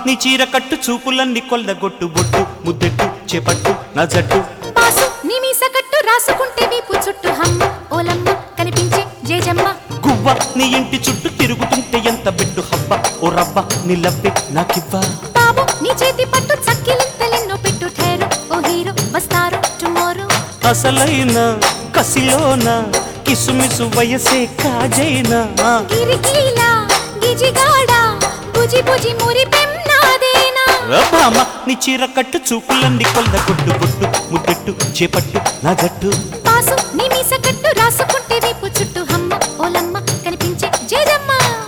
నీ చీర కట్టు చూపులన్నీ కొల్లగొట్టు బొట్టు ముద్దెట్టు చేపట్టు నా జట్టు పాసు నీ మీస కట్టు రాసుకుంటే వీపు చుట్టూ హమ్మ ఓలమ్మ కనిపించే జేజమ్మ గువ్వ నీ ఇంటి చుట్టూ తిరుగుతుంటే ఎంత బిడ్డు హబ్బ ఓ రవ్వ నీ లవ్వే నాకివ్వా బాబు నీ చేతి పట్టు చక్కిలింతలెన్నో పెట్టు ఠేరు ఓ హీరో వస్తారు టుమారో అసలైన కసిలోన కిసుమిసు వయసే కాజైనా గిరికీలా గిజిగాడా బుజి బుజి మురి పెన్నాదేనా భామ నీ చీర కట్టు చూపులన్నీ కొల్లగొట్టు బొట్టు ముద్దెట్టు చేపట్టు నా జట్టు పాసు నీ మీస కట్టు రాసుకుంటే వీపు చుట్టూ హమ్మ ఓలమ్మ కనిపించే జేజమ్మ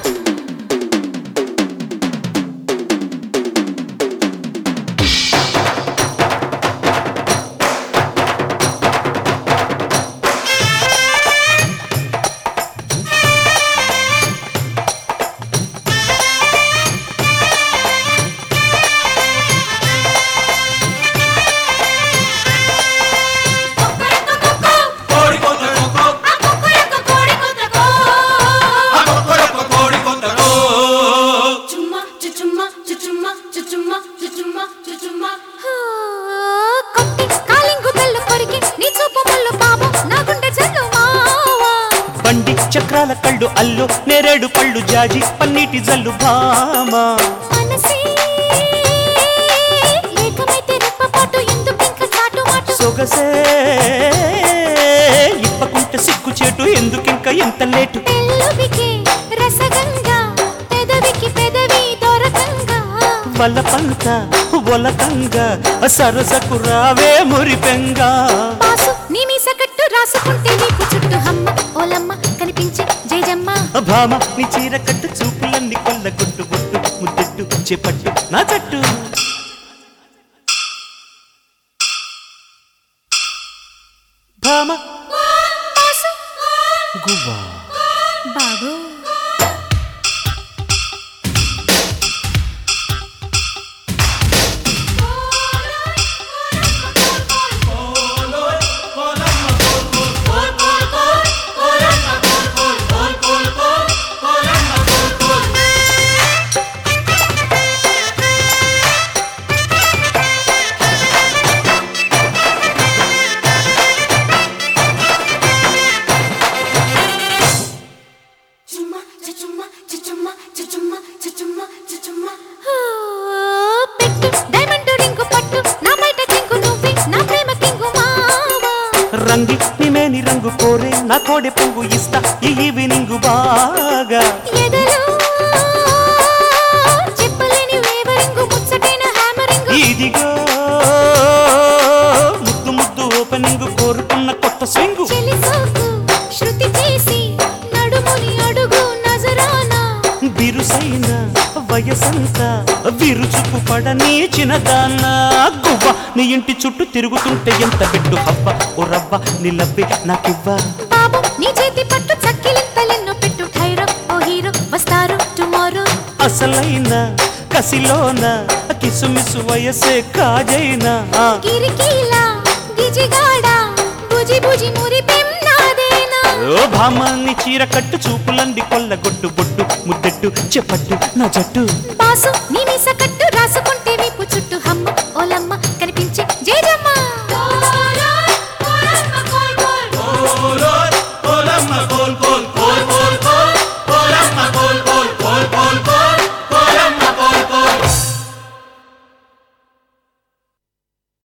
ఆ, కొట్టి కాలింగు బెల్లు కొరికి నీ చూపు ముళ్ళు బాబు నా గుండె జల్లు మావా బండి చక్రాల కళ్ళు అల్లు నేరేడు పళ్ళు జాజి పన్నీటి జల్లు భామ మనసే ఏకమైతే రెప్పపాటు ఎందుకింక చాటు మాటు సొగసే ఇప్పకుంటే సిగ్గు చేటు ఎందుకింక ఎంత లేటు పెళ్ళువికి రసగంగా పెదవికి పెదవి దొరకంగా వలపంత ఒలకంగా సరసకు రావే మురిపెంగా పాసు నీ మీస కట్టు రాసుకుంటే నీకు చుట్టూ హమ్మ ఓలమ్మ కనిపించే జయజమ్మ భామ నీ చీర కట్టు చూపులన్నీ కొల్లగొట్టు బొట్టు ముద్దెట్టు చేపట్టు నా జట్టు భామ పాసు గువ్వా బాబు ఆ, పెట్టు డైమండ్ రింగు పట్టు నా బయట కింగు నువ్వే నా ప్రేమ కింగు మావా రంగి నిమేని రంగు కోరే నా కోడె పువ్వు ఇస్తా ఈ ఈవినింగ్ బాగా ఎదలో చెప్పలేని వేవరింగు ముచ్చటైన హ్యామరింగు ఇదిగో ముద్దు ముద్దు ఓపెనింగ్ కోరుకున్న కొత్త స్వింగు చెలిసోకు శృతి చేసి నడుముని అడుగు నజరానా బిరుసైన వయసంతా విరుచుకు పడని చిన్నదాన్న గువ్వ నీ ఇంటి చుట్టూ తిరుగుతుంటే ఎంత బిడ్డు హవ్వ ఓ రవ్వ నిలవ్వి నాకివ్వా బాబు నీ చేతి పట్టు చక్కిలింతలెన్నో పెట్టు ఠైరో ఓ హీరో వస్తారు టుమారో అసలైన కసిలోన కిసుమిసు వయసే కాజైనా గిరికీలా గిజిగాడా బుజి బుజి మురి పెన్నాదేనా ఓ భామాన్ని చీర కట్టు చూపులంది కొల్లగొట్టు బొట్టు ముద్దెట్టు చెప్పట్టు నా జట్టు బాసు నీ మీస